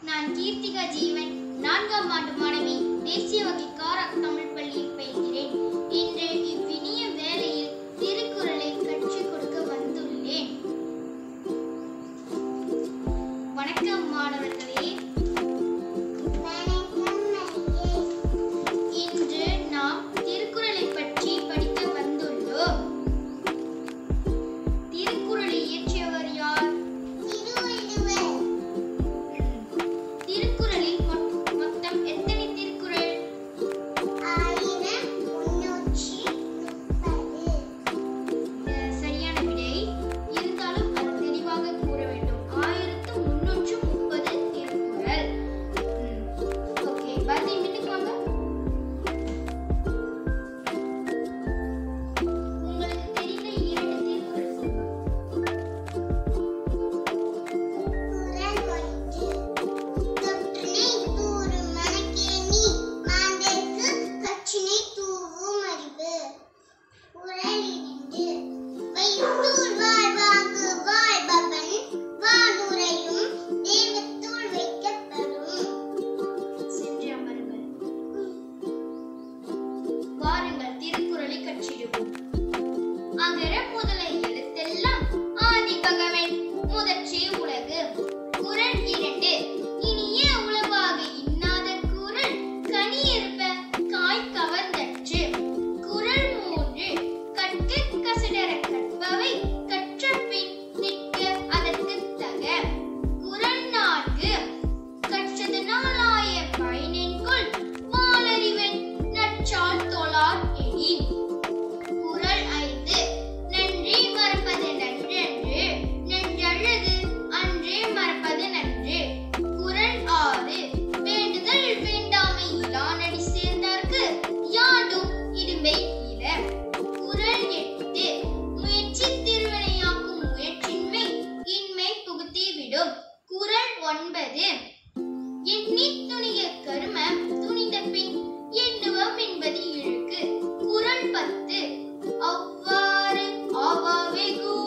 நான் கீர்த்திகா ஜீவன் நான்காம் ஆண்டு மாணவி தேசிய வகை காரக் தமிழ் பள்ளியில் பயில்கிறேன் இன்று இவ்வினிய வேளையில் திருக்குறளை கற்றுக் கொடுக்க வந்துள்ளேன் வணக்கம் மாணவர்களே இன்று நாம் திருக்குறளை பற்றி படிக்க வந்துள்ளோம் திருக்குறளை இயற்றியவர் யார் திருக்குறளில் மொ- மொத்தம் எத்தனை திருக்குறள் அஹ், சரியான விடை இருந்தாலும் அது தெளிவாக கூற வேண்டும் ஆயிரத்து முன்னூற்று முப்பது திருக்குறள் ம், ஓகே பரதி மின்னுக்கு வாங்க உங்களுக்கு தெரிந்த இரண்டு திருக்குறள் சொல்லுங்க சென்று அமருங்கள் வாருங்கள் திருக்குறளை கற்றிடுவோம் அகர முதல எழுத்தெல்லாம் ஆதி பகவன் முதற்றே உலகு குறள் இரண்டு இனிய உளவாக இன்னாத குறள் கனி இருப்ப காய் கவர்ந்தற்று குறள் மூன்று கற்க கசடர கற்பவை கற்ற பின் நிற்க அதற்கு தக குறள் நான்கு கற்றது நாளாய பயனென்கொள் வாளறிவன் நற்றால் தொழார் எனின் குறள் ஐந்து நன்றி மறப்பது நன்றன்று நன்றல்லது அன்றே மறப்பது நன்று குறள் ஆறு வேண்டுதல் வேண்டாமை இலானடி சேர்ந்தார்க்கு யாண்டும் இடும்பை இல குறள் எட்டு முயற்சி திருவினையாக்கும் முயற்சின்மை இன்மை புகுத்தி விடும் குறள் ஒன்பது எண்ணி துணிய கரும துணிந்த பின் எண்ணுவம் என்பது இழுக்கு குறள் பத்து அவ்வாறு ஆவாவே கூ